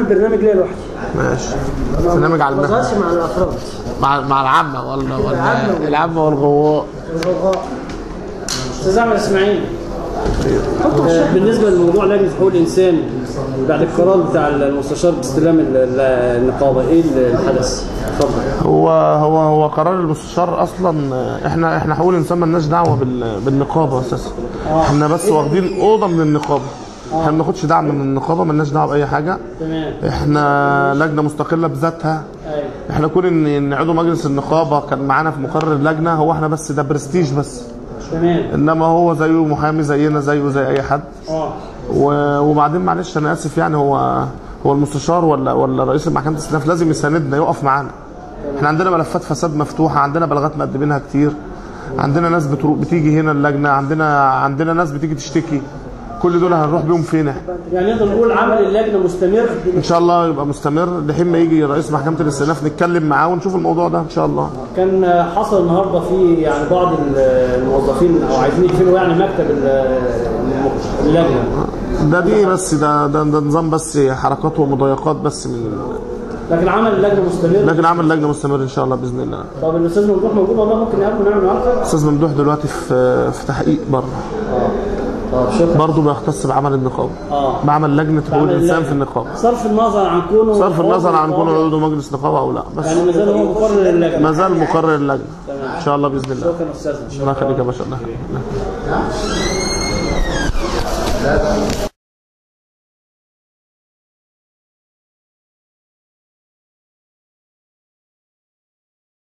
برنامج ليا لوحدي ماشي برنامج على ما المهنة ظهرش مع الافراد مع مع العامة ولا ولا العامة. العامة والغواء الغوغاء استاذ احمد اسماعيل آه، بالنسبه لموضوع لجنه حقوق الانسان بعد القرار بتاع المستشار باستلام ال- ال- النقابه ايه اللي حدث؟ اتفضل هو هو هو قرار المستشار اصلا آه، احنا احنا حقوق الانسان مالناش دعوه بال- بالنقابه اساسا احنا بس واخدين اوضه من النقابه احنا ما بناخدش دعم من النقابه مالناش دعوه باي حاجه تمام احنا لجنه مستقله بذاتها ايوه احنا كون ان ان عضو مجلس النقابه كان معانا في مقرر اللجنه هو احنا بس ده برستيج بس تمام انما هو زيه محامي زينا زيه زي اي حد اه و- وبعدين معلش انا اسف يعني هو هو المستشار ولا ولا رئيس محكمه الاستئناف لازم يساندنا يقف معانا احنا عندنا ملفات فساد مفتوحه عندنا بلاغات مقدمينها كتير عندنا ناس بتروح بتيجي هنا اللجنه عندنا عندنا ناس بتيجي تشتكي كل دول هنروح بيهم فين احنا يعني نقدر نقول عمل اللجنه مستمر ان شاء الله يبقى مستمر لحين ما يجي رئيس محكمه الاستئناف نتكلم معاه ونشوف الموضوع ده ان شاء الله كان حصل النهارده في يعني بعض الموظفين او عايزين يقفلوا يعني مكتب ال- اللجنه ده دي بس ده ده, ده نظام بس حركات ومضايقات بس من لكن عمل اللجنه مستمر لكن عمل لجنه مستمر ان شاء الله باذن الله طب الاستاذ ممدوح موجود والله ممكن نقابله نعمل معاه حاجه استاذ ممدوح دلوقتي في في تحقيق بره طب شكرا برضه بيختص بعمل النقابه اه بعمل لجنه حقوق بعمل الانسان اللجنة. في النقابه صرف النظر عن كونه صرف النظر عن عضو كونه نقابة. عضو مجلس نقابه او لا بس يعني ما زال هو مقرر اللجنه ما زال مقرر اللجنه ان شاء الله باذن الله شكرا استاذنا الله يخليك يا باشا الله يخليك.